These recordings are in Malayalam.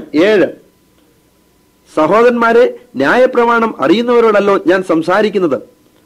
ഏഴ് സഹോദരന്മാരെ ന്യായപ്രമാണം അറിയുന്നവരോടല്ലോ ഞാൻ സംസാരിക്കുന്നത്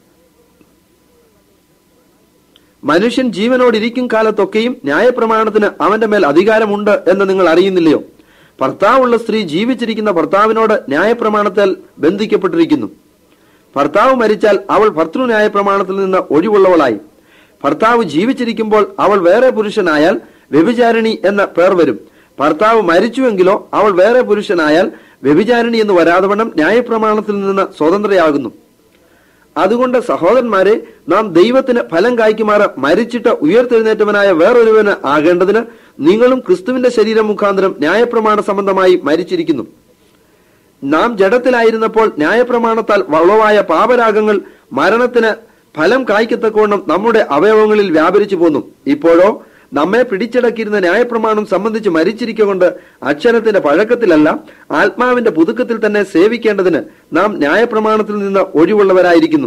മനുഷ്യൻ ജീവനോടിരിക്കും കാലത്തൊക്കെയും ന്യായപ്രമാണത്തിന് അവന്റെ മേൽ അധികാരമുണ്ട് എന്ന് നിങ്ങൾ അറിയുന്നില്ലയോ ഭർത്താവുള്ള സ്ത്രീ ജീവിച്ചിരിക്കുന്ന ഭർത്താവിനോട് ന്യായപ്രമാണത്താൽ ബന്ധിക്കപ്പെട്ടിരിക്കുന്നു ഭർത്താവ് മരിച്ചാൽ അവൾ ഭർത്തൃ ന്യായപ്രമാണത്തിൽ നിന്ന് ഒഴിവുള്ളവളായി ഭർത്താവ് ജീവിച്ചിരിക്കുമ്പോൾ അവൾ വേറെ പുരുഷനായാൽ വ്യഭിചാരിണി എന്ന പേർ വരും ഭർത്താവ് മരിച്ചുവെങ്കിലോ അവൾ വേറെ പുരുഷനായാൽ വ്യഭിചാരിണി എന്ന് വരാതവണ്ണം ന്യായപ്രമാണത്തിൽ നിന്ന് സ്വതന്ത്രയാകുന്നു അതുകൊണ്ട് സഹോദരന്മാരെ നാം ദൈവത്തിന് ഫലം കായ്ക്കുമാറ് മരിച്ചിട്ട് ഉയർത്തെഴുന്നേറ്റവനായ വേറൊരുവന് ആകേണ്ടതിന് നിങ്ങളും ക്രിസ്തുവിന്റെ ശരീരം മുഖാന്തരം ന്യായപ്രമാണ സംബന്ധമായി മരിച്ചിരിക്കുന്നു നാം ജഡത്തിലായിരുന്നപ്പോൾ ന്യായപ്രമാണത്താൽ വളവായ പാപരാഗങ്ങൾ മരണത്തിന് ഫലം കായ്ക്കത്തക്കവണ്ണം നമ്മുടെ അവയവങ്ങളിൽ വ്യാപരിച്ചു പോന്നു ഇപ്പോഴോ നമ്മെ പിടിച്ചടക്കിയിരുന്ന ന്യായപ്രമാണം സംബന്ധിച്ച് മരിച്ചിരിക്കൊണ്ട് അക്ഷരത്തിന്റെ പഴക്കത്തിലല്ല ആത്മാവിന്റെ പുതുക്കത്തിൽ തന്നെ സേവിക്കേണ്ടതിന് നാം ന്യായപ്രമാണത്തിൽ നിന്ന് ഒഴിവുള്ളവരായിരിക്കുന്നു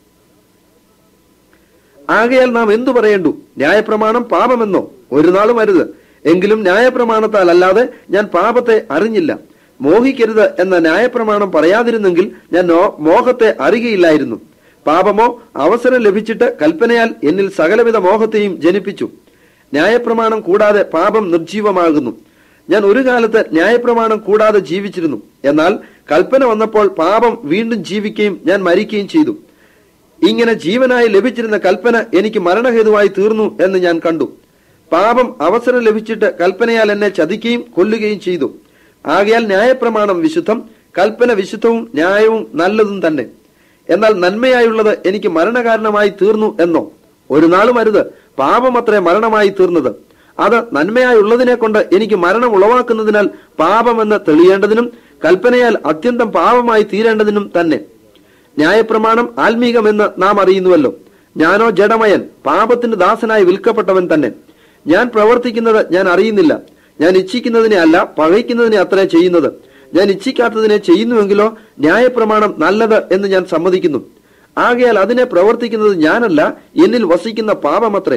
ആകയാൽ നാം എന്തു പറയേണ്ടു ന്യായപ്രമാണം പാപമെന്നോ ഒരു നാളും അരുത് എങ്കിലും ന്യായപ്രമാണത്താൽ അല്ലാതെ ഞാൻ പാപത്തെ അറിഞ്ഞില്ല മോഹിക്കരുത് എന്ന ന്യായപ്രമാണം പറയാതിരുന്നെങ്കിൽ ഞാൻ നോ- മോഹത്തെ അറിയുകയില്ലായിരുന്നു പാപമോ അവസരം ലഭിച്ചിട്ട് കൽപ്പനയാൽ എന്നിൽ സകലവിധ മോഹത്തെയും ജനിപ്പിച്ചു ന്യായപ്രമാണം കൂടാതെ പാപം നിർജീവമാകുന്നു ഞാൻ ഒരു കാലത്ത് ന്യായപ്രമാണം കൂടാതെ ജീവിച്ചിരുന്നു എന്നാൽ കൽപ്പന വന്നപ്പോൾ പാപം വീണ്ടും ജീവിക്കുകയും ഞാൻ മരിക്കുകയും ചെയ്തു ഇങ്ങനെ ജീവനായി ലഭിച്ചിരുന്ന കൽപ്പന എനിക്ക് മരണഹേതുവായി തീർന്നു എന്ന് ഞാൻ കണ്ടു പാപം അവസരം ലഭിച്ചിട്ട് കൽപ്പനയാൽ എന്നെ ചതിക്കുകയും കൊല്ലുകയും ചെയ്തു ആകയാൽ ന്യായപ്രമാണം വിശുദ്ധം കൽപ്പന വിശുദ്ധവും ന്യായവും നല്ലതും തന്നെ എന്നാൽ നന്മയായുള്ളത് എനിക്ക് മരണകാരണമായി തീർന്നു എന്നോ ഒരു നാളും അരുത് പാപമത്രേ മരണമായി തീർന്നത് അത് നന്മയായുള്ളതിനെ കൊണ്ട് എനിക്ക് മരണം ഉളവാക്കുന്നതിനാൽ പാപമെന്ന് തെളിയേണ്ടതിനും കൽപ്പനയാൽ അത്യന്തം പാപമായി തീരേണ്ടതിനും തന്നെ ന്യായപ്രമാണം ആത്മീകമെന്ന് നാം അറിയുന്നുവല്ലോ ഞാനോ ജഡമയൻ പാപത്തിന് ദാസനായി വിൽക്കപ്പെട്ടവൻ തന്നെ ഞാൻ പ്രവർത്തിക്കുന്നത് ഞാൻ അറിയുന്നില്ല ഞാൻ ഇച്ഛിക്കുന്നതിനെ അല്ല പകയ്ക്കുന്നതിനെ അത്രേ ചെയ്യുന്നത് ഞാൻ ഇച്ഛിക്കാത്തതിനെ ചെയ്യുന്നുവെങ്കിലോ ന്യായപ്രമാണം നല്ലത് എന്ന് ഞാൻ സമ്മതിക്കുന്നു ആകയാൽ അതിനെ പ്രവർത്തിക്കുന്നത് ഞാനല്ല എന്നിൽ വസിക്കുന്ന പാപമത്രേ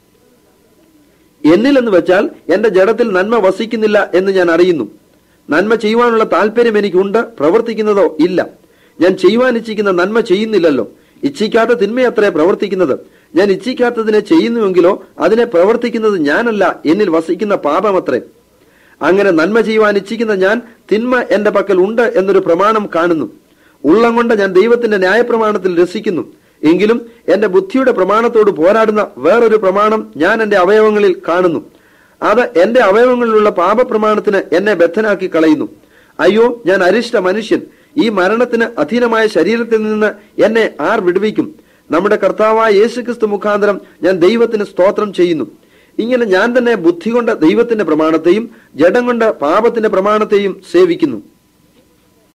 എന്നിൽ എന്ന് വെച്ചാൽ എന്റെ ജഡത്തിൽ നന്മ വസിക്കുന്നില്ല എന്ന് ഞാൻ അറിയുന്നു നന്മ ചെയ്യുവാനുള്ള താല്പര്യം എനിക്കുണ്ട് പ്രവർത്തിക്കുന്നതോ ഇല്ല ഞാൻ ചെയ്യുവാൻ ഇച്ഛിക്കുന്ന നന്മ ചെയ്യുന്നില്ലല്ലോ ഇച്ഛിക്കാത്ത തിന്മയത്രേ പ്രവർത്തിക്കുന്നത് ഞാൻ ഇച്ഛിക്കാത്തതിനെ ചെയ്യുന്നുവെങ്കിലോ അതിനെ പ്രവർത്തിക്കുന്നത് ഞാനല്ല എന്നിൽ വസിക്കുന്ന പാപമത്രേ അങ്ങനെ നന്മ ചെയ്യുവാൻ ഇച്ഛിക്കുന്ന ഞാൻ തിന്മ എന്റെ പക്കൽ ഉണ്ട് എന്നൊരു പ്രമാണം കാണുന്നു ഉള്ളം കൊണ്ട് ഞാൻ ദൈവത്തിന്റെ ന്യായപ്രമാണത്തിൽ രസിക്കുന്നു എങ്കിലും എന്റെ ബുദ്ധിയുടെ പ്രമാണത്തോട് പോരാടുന്ന വേറൊരു പ്രമാണം ഞാൻ എന്റെ അവയവങ്ങളിൽ കാണുന്നു അത് എന്റെ അവയവങ്ങളിലുള്ള പാപപ്രമാണത്തിന് എന്നെ ബദ്ധനാക്കി കളയുന്നു അയ്യോ ഞാൻ അരിഷ്ട മനുഷ്യൻ ഈ മരണത്തിന് അധീനമായ ശരീരത്തിൽ നിന്ന് എന്നെ ആർ വിടുവിക്കും നമ്മുടെ കർത്താവായ യേശുക്രിസ്തു മുഖാന്തരം ഞാൻ ദൈവത്തിന് സ്തോത്രം ചെയ്യുന്നു ഇങ്ങനെ ഞാൻ തന്നെ ബുദ്ധി കൊണ്ട് ദൈവത്തിന്റെ പ്രമാണത്തെയും ജഡം കൊണ്ട് പാപത്തിന്റെ പ്രമാണത്തെയും സേവിക്കുന്നു